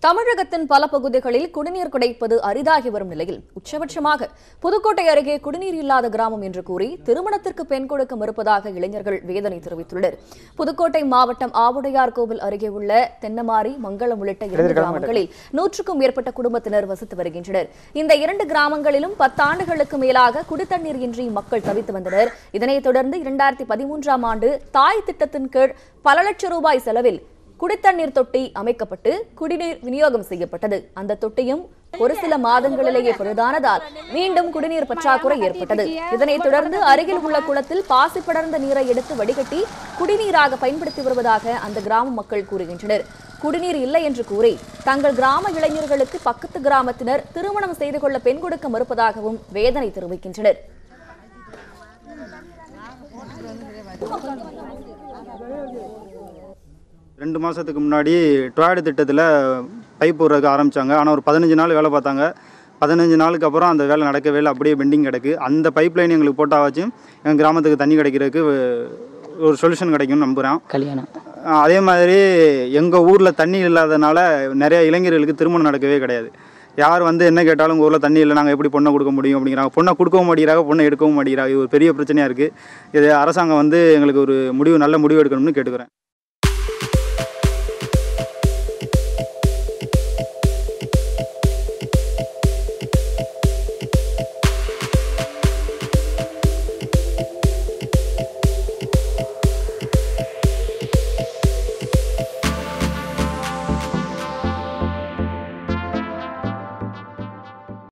தமிழகத்தின் பல பகுதிகளில் குடிநீர் கிடைப்பது அரிதாகி வரும் நிலையில் உச்சபட்சமாக புதுக்கோட்டை அருகே குடிநீர் இல்லாத கிராமம் என்று கூறி திருமணத்திற்கு பெண் கொடுக்க மறுப்பதாக இளைஞர்கள் வேதனை தெரிவித்துள்ளனர் புதுக்கோட்டை மாவட்டம் ஆவுடையார் கோவில் அருகே உள்ள தென்னமாரி மங்களம் உள்ளிட்ட இரண்டு கிராமங்களில் நூற்றுக்கும் மேற்பட்ட குடும்பத்தினர் வசித்து வருகின்றனர் இந்த இரண்டு கிராமங்களிலும் பத்தாண்டுகளுக்கு மேலாக குடித்தண்ணீர் இன்றி மக்கள் தவித்து வந்தனர் இதனைத் தொடர்ந்து இரண்டாயிரத்தி பதிமூன்றாம் ஆண்டு தாய் திட்டத்தின் கீழ் பல லட்சம் ரூபாய் செலவில் குடித்தண்ணீர் தொட்டி அமைக்கப்பட்டு குடிநீர் விநியோகம் செய்யப்பட்டது அந்த தொட்டியும் ஒரு சில மாதங்களிலேயே பழுதானதால் மீண்டும் குடிநீர் பற்றாக்குறை ஏற்பட்டது இதனைத் தொடர்ந்து அருகில் உள்ள குளத்தில் பாசி படர்ந்த நீரை எடுத்து வடிகட்டி குடிநீராக பயன்படுத்தி வருவதாக அந்த கிராம மக்கள் கூறுகின்றனர் குடிநீர் இல்லை என்று கூறி தங்கள் கிராம இளைஞர்களுக்கு பக்கத்து கிராமத்தினர் திருமணம் செய்து கொள்ள பெண் கொடுக்க மறுப்பதாகவும் வேதனை தெரிவிக்கின்றனர் ரெண்டு மாதத்துக்கு முன்னாடி டொயாடு திட்டத்தில் பைப் போடுறதுக்கு ஆரம்பித்தாங்க ஆனால் ஒரு பதினஞ்சு நாள் வேலை பார்த்தாங்க பதினஞ்சு நாளுக்கு அப்புறம் அந்த வேலை நடக்கவே இல்லை அப்படியே பெண்டிங் கிடக்கு அந்த பைப் லைன் எங்களுக்கு போட்டாவாச்சும் எங்கள் கிராமத்துக்கு தண்ணி கிடைக்கிறதுக்கு ஒரு சொல்யூஷன் கிடைக்கும்னு நம்புகிறேன் கல்யாணம் அதே மாதிரி எங்கள் ஊரில் தண்ணி இல்லாதனால நிறைய இளைஞர்களுக்கு திருமணம் நடக்கவே கிடையாது யார் வந்து என்ன கேட்டாலும் உங்கள் ஊரில் தண்ணி இல்லை நாங்கள் எப்படி பொண்ணை கொடுக்க முடியும் அப்படிங்கிறாங்க பொண்ணை கொடுக்கவும் மாட்டேங்கிறாங்க பொண்ணை எடுக்கவும் மாட்டேங்கிறாங்க இது ஒரு பெரிய பிரச்சனையாக இருக்குது இது அரசாங்கம் வந்து எங்களுக்கு ஒரு முடிவு நல்ல முடிவு எடுக்கணும்னு கேட்டுக்கிறேன்